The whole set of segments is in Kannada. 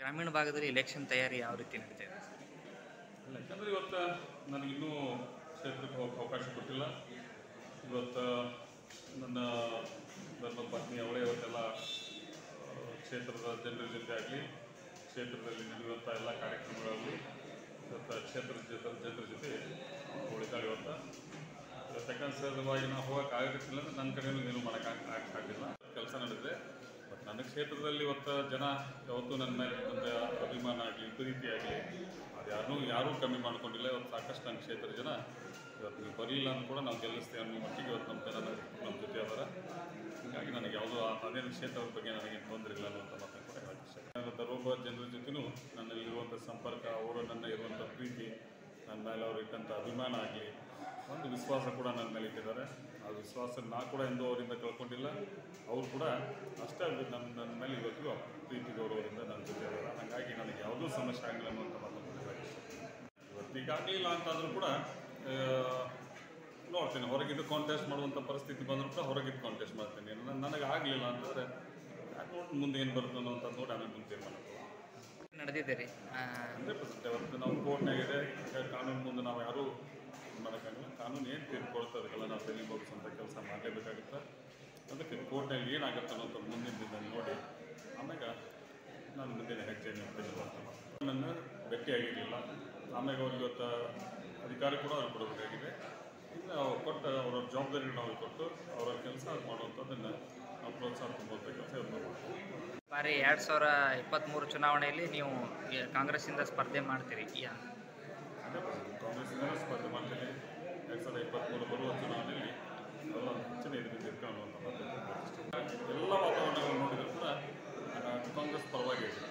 ಗ್ರಾಮೀಣ ಭಾಗದಲ್ಲಿ ಎಲೆಕ್ಷನ್ ತಯಾರಿ ಯಾವ ರೀತಿ ನಡೀತಾ ಇದೆ ಅಲ್ಲ ಯಾಕಂದರೆ ಇವತ್ತು ನನಗಿನ್ನೂ ಕ್ಷೇತ್ರಕ್ಕೆ ಹೋಗಕ್ಕೆ ಅವಕಾಶ ಕೊಟ್ಟಿಲ್ಲ ಇವತ್ತು ನನ್ನ ನನ್ನ ಪತ್ನಿ ಅವಳೇ ಇವತ್ತೆಲ್ಲ ಆ, ಕ್ಷೇತ್ರದ ಜನರ ಜೊತೆ ಆಗಲಿ ಕ್ಷೇತ್ರದಲ್ಲಿ ನಡೆಯುವಂಥ ಎಲ್ಲ ಕಾರ್ಯಕ್ರಮಗಳಲ್ಲಿ ಇವತ್ತು ಕ್ಷೇತ್ರದ ಜೊತೆ ಜನರ ಜೊತೆ ಉಳಿತಾಳೆ ಇವತ್ತು ಇವತ್ತು ಯಾಕಂದ್ರೆ ಸಹಜವಾಗಿ ನಾವು ಹೋಗಕ್ಕೆ ಆಗತ್ತಿಲ್ಲ ಅಂದ್ರೆ ನನ್ನ ಕಡೆಯೂ ಏನು ಮಾಡೋಕ್ಕಾಗ ಆಗ್ತಿಲ್ಲ ಕೆಲಸ ನಡೆದಿದೆ ಬಟ್ ನನ್ನ ಕ್ಷೇತ್ರದಲ್ಲಿ ಇವತ್ತು ಜನ ಯಾವತ್ತೂ ನನ್ನ ಮೇಲೆ ಒಂದು ಅಭಿಮಾನ ಆಗಲಿ ಪ್ರೀತಿ ಆಗಲಿ ಅದು ಯಾರನ್ನೂ ಯಾರೂ ಕಮ್ಮಿ ಮಾಡ್ಕೊಂಡಿಲ್ಲ ಇವತ್ತು ಸಾಕಷ್ಟು ನನ್ನ ಕ್ಷೇತ್ರದ ಜನ ಇವತ್ತು ನೀವು ಬರಲಿಲ್ಲ ಅಂದ್ರೂ ಕೂಡ ನಾವು ಗೆಲ್ಲಿಸ್ತೇವೆ ಅನ್ನೋ ಮಟ್ಟಿಗೆ ಇವತ್ತು ನಮ್ಮ ಜನ ನಮ್ಮ ಜೊತೆ ಅದಾರ ಹೀಗಾಗಿ ನನಗೆ ಯಾವುದೋ ಅದೇನು ಕ್ಷೇತ್ರದ ಬಗ್ಗೆ ನನಗೆ ತೊಂದರೆ ಇಲ್ಲ ಅನ್ನುವಂಥ ಮಾತನ್ನು ಕೂಡ ಹೇಳಕ್ಕೆ ಇಷ್ಟ ಇವತ್ತು ರೋಗ ಜನರ ಜೊತೆನೂ ನನ್ನಲ್ಲಿರುವಂಥ ಸಂಪರ್ಕ ಅವರು ನನ್ನ ಇರುವಂಥ ಪ್ರೀತಿ ನನ್ನ ಮೇಲೆ ಅವ್ರು ಇಟ್ಟಂಥ ಅಭಿಮಾನ ಆಗಲಿ ಒಂದು ವಿಶ್ವಾಸ ಕೂಡ ನನ್ನ ಮೇಲೆ ಇಟ್ಟಿದ್ದಾರೆ ಆ ವಿಶ್ವಾಸ ನಾ ಕೂಡ ಎಂದೂ ಅವರಿಂದ ಕಳ್ಕೊಂಡಿಲ್ಲ ಅವರು ಕೂಡ ಅಷ್ಟೇ ನನ್ನ ನನ್ನ ಮೇಲೆ ಇವತ್ತಿಗೂ ಪ್ರೀತಿ ಗೌರವದಿಂದ ನನ್ನ ಜೊತೆ ಇದ್ದಾರೆ ಹಾಗಾಗಿ ನನಗೆ ಯಾವುದೂ ಸಮಸ್ಯೆ ಆಗಿಲ್ಲ ಅನ್ನುವಂಥ ಮಾತನ್ನು ಕೂಡ ಹೇಳಕ್ಕೆ ಇಷ್ಟಪಡ್ತೀನಿ. ಇವತ್ತು ಈಗ ಆಗಲಿಲ್ಲ ಅಂತಾದರೂ ಕೂಡ ಆ, ನೋಡ್ತೀನಿ ಹೊರಗಿದ್ದು ಕಾಂಟೆಸ್ಟ್ ಮಾಡುವಂಥ ಪರಿಸ್ಥಿತಿ ಬಂದರೂ ಕೂಡ ಹೊರಗಿದ್ದು ಕಾಂಟೆಸ್ಟ್ ಮಾಡ್ತೀನಿ ನನ್ನ- ನನಗೆ ಆಗಲಿಲ್ಲ ಅಂತಂದರೆ ನೋಡಿ ಮುಂದೆ ಏನು ಬರುತ್ತೆ ಅನ್ನೋಂಥದ್ದು ನೋಡಿ ಆಮೇಲೆ ಮುಂದೆ ತೀರ್ಮಾನ ತಗೊಳ್ತೀನಿ. ನಡೆದಿದೆ ರೀ ಹಂಡ್ರೆಡ್ ಪರ್ಸೆಂಟ್ ಅವತ್ತು ನಾವು ಕೋರ್ಟ್ನಾಗಿದೆ ಈಗ ಕಾನೂನು ಮುಂದೆ ನಾವು ಯಾರೂ ಮಾಡೋಕ್ಕಾಗಲ್ಲ ಕಾನೂನು ಏನು ತೀರ್ಕೊಳ್ತದೆ ಅದಕ್ಕೆಲ್ಲ ನಾವು ತಲೆ ಬೋಗಿಸುವಂಥ ಕೆಲಸ ಮಾಡಲೇಬೇಕಾಗುತ್ತೆ ಅದಕ್ಕೆ ಕೋರ್ಟ್ನಲ್ಲಿ ಏನಾಗುತ್ತೆ ಅನ್ನೋದು ಮುಂದಿನ ದಿನ ನೋಡಿ ಆಮ್ಯಾಗ ನಾನು ಮುಂದಿನ ಹೆಜ್ಜೆಯನ್ನು ತೆಗೆದುಕೊಂತ ನನ್ನ ಭೇಟಿಯಾಗಿರಲಿಲ್ಲ ಆಮ್ಯಾಗ ಅವ್ರಿಗೆ ಇವತ್ತು ಅಧಿಕಾರ ಕೂಡ ಅವ್ರಿಗೆ ಕೊಡಬೇಕಾಗಿದೆ ಇನ್ನು ಅವ್ರು ಕೊಟ್ಟ ಅವರ ಜವಾಬ್ದಾರಿಗಳನ್ನ ಅವ್ರಿಗೆ ಕೊಟ್ಟು ಅವರ ಕೆಲಸ ಮಾಡುವಂಥದ್ದನ್ನು ನಾವು ಪ್ರೋತ್ಸಾಹ ತುಂಬುವಂಥ ಕೆಲಸ ಇವತ್ತು ನಾವು ಮಾಡ್ತೀವಿ ಬಾರಿ ಎರಡು ಸಾವಿರ ಇಪ್ಪತ್ತ್ಮೂರು ಚುನಾವಣೆಯಲ್ಲಿ ನೀವು ಈ ಕಾಂಗ್ರೆಸ್ಸಿಂದ ಸ್ಪರ್ಧೆ ಮಾಡ್ತೀರಿ ಯಾ ಅದೇ ಕಾಂಗ್ರೆಸ್ಸಿಂದ ಸ್ಪರ್ಧೆ ಮಾಡ್ತೀನಿ ಎರಡು ಸಾವಿರದ ಇಪ್ಪತ್ತ್ಮೂರು ಬರುವ ಚುನಾವಣೆಯಲ್ಲಿ ಎಲ್ಲ ಹೆಚ್ಚಿನ ಇದು ನಿಂತಿರ್ಕೊಂಡು ಎಲ್ಲ ವಾತಾವರಣಗಳು ನೋಡಿದ್ರು ಕೂಡ ನಾನು ಕಾಂಗ್ರೆಸ್ ಪರವಾಗಿ ಇದೆ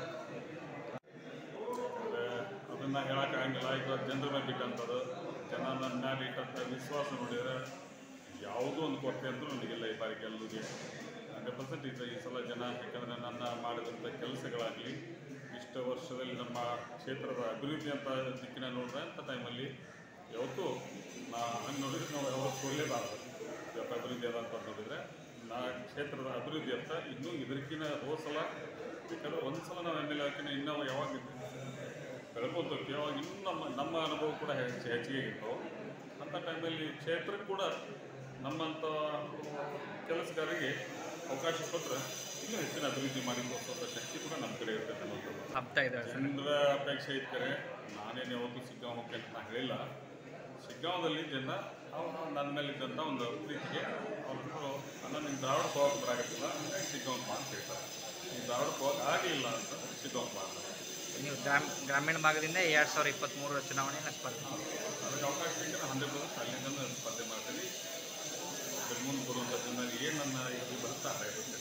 ಆದರೆ ಅದನ್ನು ಹೇಳೋಕ್ಕಾಗಂಗಿಲ್ಲ ಈಗ ಜನರ ಮೇಲೆ ಬಿಟ್ಟಂಥದ್ದು ಜನ ನನ್ನ ಮೇಲೆ ಇಟ್ಟಂಥ ವಿಶ್ವಾಸ ನೋಡಿದರೆ ಯಾವುದೋ ಒಂದು ಕೊರತೆ ಅಂತೂ ನನಗಿಲ್ಲ ಈ ಬಾರಿ ಗೆಲ್ಲುಗೆ ಹಂಡ್ರೆಡ್ ಪರ್ಸೆಂಟ್ ಇದು ಈ ಸಲ ಜನ ಯಾಕಂದರೆ ನನ್ನ ಮಾಡಿದಂಥ ಕೆಲಸಗಳಾಗಲಿ ಇಷ್ಟು ವರ್ಷದಲ್ಲಿ ನಮ್ಮ ಕ್ಷೇತ್ರದ ಅಭಿವೃದ್ಧಿ ಅಂತ ದಿಕ್ಕಿನ ನೋಡಿದ್ರೆ ಅಂಥ ಟೈಮಲ್ಲಿ ಯಾವತ್ತೂ ನಾ ಹಂಗೆ ನೋಡಿದ್ರೆ ನಾವು ಯಾವಾಗ ಸೋಲೇಬಾರ್ದು ಇವತ್ತು ಅಭಿವೃದ್ಧಿ ಅದ ಅಂತ ನೋಡಿದರೆ ನಾ ಕ್ಷೇತ್ರದ ಅಭಿವೃದ್ಧಿ ಅಂತ ಇನ್ನೂ ಇದಕ್ಕಿನ ಹೋದ ಸಲ ಯಾಕಂದ್ರೆ ಒಂದು ಸಲ ನಾವು ಎಮ್ ಎಲ್ ಎ ಇನ್ನೂ ಯಾವಾಗ ಬೆಳ್ಕೊತ ಹೋಗ್ತೀವಿ ಅವಾಗ ಇನ್ನೂ ನಮ್ಮ ನಮ್ಮ ಅನುಭವ ಕೂಡ ಹೆಚ್ಚು ಹೆಚ್ಚಿಗೆ ಇರ್ತವೆ ಅಂಥ ಟೈಮಲ್ಲಿ ಕ್ಷೇತ್ರಕ್ಕೆ ಕೂಡ ನಮ್ಮಂಥ ಕೆಲಸಗಾರರಿಗೆ ಅವಕಾಶ ಕೊಟ್ಟರೆ ಇನ್ನೂ ಹೆಚ್ಚಿನ ಅಭಿವೃದ್ಧಿ ಮಾಡಿ ತೋರಿಸುವಂಥ ಶಕ್ತಿ ಕೂಡ ನಮ್ಮ ಕಡೆ ಇರ್ತದೆ ಅನ್ನೋದು ಹಬ್ತಾ ಇದ್ದಾವೆ ಸರ್ ಜನರ ಅಪೇಕ್ಷೆ ಇದ್ದರೆ ನಾನೇನು ಯಾವತ್ತೂ ಸಿಗ್ಗಾಂವ್ ಹೋಗ್ತೇನೆ ಅಂತ ನಾನು ಹೇಳಿಲ್ಲ ಶಿಗ್ಗಾಂವದಲ್ಲಿ ಜನ ಅವರು ನನ್ನ ಮೇಲೆ ಇದ್ದಂಥ ಒಂದು ಪ್ರೀತಿಗೆ ಅವರು ಅಣ್ಣ ನಿನ್ನ ಧಾರವಾಡ ಹೋಗಕ್ಕೆ ಬರಾಗತ್ತಿಲ್ಲ ಹಂಗಾಗಿ ಶಿಗ್ಗಾಂವ್ ಬಾ ಅಂತ ಹೇಳ್ತಾರೆ ನೀವು ಧಾರವಾಡ ಹೋಗಕ್ಕೆ ಆಗಲಿಲ್ಲ ಅಂತ ಶಿಗ್ಗಾಂವ್ ಬಾ ಅಂತಾರೆ ನೀವು ಗ್ರಾಮ ಗ್ರಾಮೀಣ ಭಾಗದಿಂದ ಎರಡು ಸಾವಿರ ಇಪ್ಪತ್ತ್ಮೂರರ ಚುನಾವಣೆಯನ್ನು ಸ್ಪರ್ಧೆ ಅದಕ್ಕೆ ಅವಕಾಶ ಸಿಕ್ಕರೆ ಹಂಡ್ರೆಡ್ ಪರ್ಸೆಂಟ್ ಅಲ್ಲಿಂದ ನಾನು ಸ್ಪರ್ಧೆ ಮಾಡ್ತೀನಿ ಮುಂದೆ ಬರುವಂಥ ಜನರಿಗೆ ಏನು ನನ್ನ ಇದು ಬರುತ್ತೆ ಆ ಇರುತ್ತೆ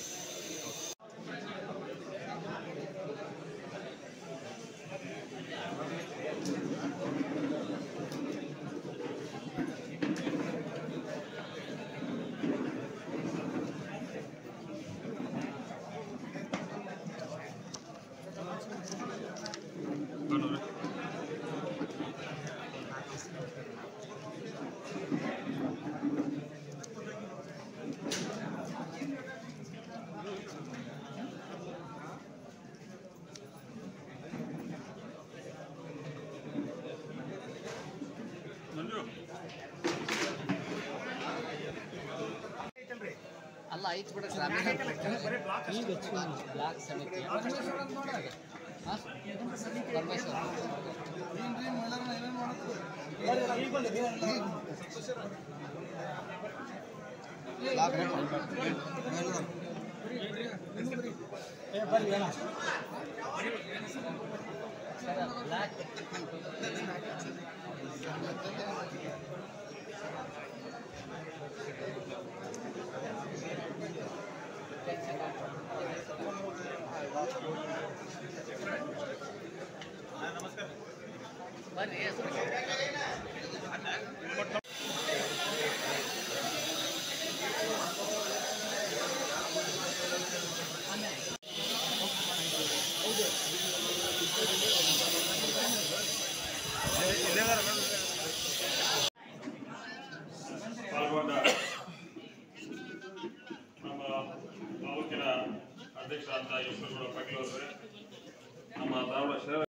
ನೋಡೋಣ ಮಂಜು ಅಲ್ಲ ಐತ್ ಬಿಡ ಗ್ರಾಮೀಣ ಬ್ಲಾಕ್ ಸಮಿತಿ ಹಾಂ? ಪರಮೇಶ್ವರ್ ಸರ್, ಬ್ಲಾಕ್ ಬರ್ರಿ ಹೆಸರು ಪಾಲ್ಗೊಂಡ ನಮ್ಮ ತಾಲೂಕಿನ ಅಧ್ಯಕ್ಷರಾದ ಯಶವಂತಗೌಡ ಪಾಟೀಲ್ ಅವರೇ ಧಾರವಾಡ ಶಹರ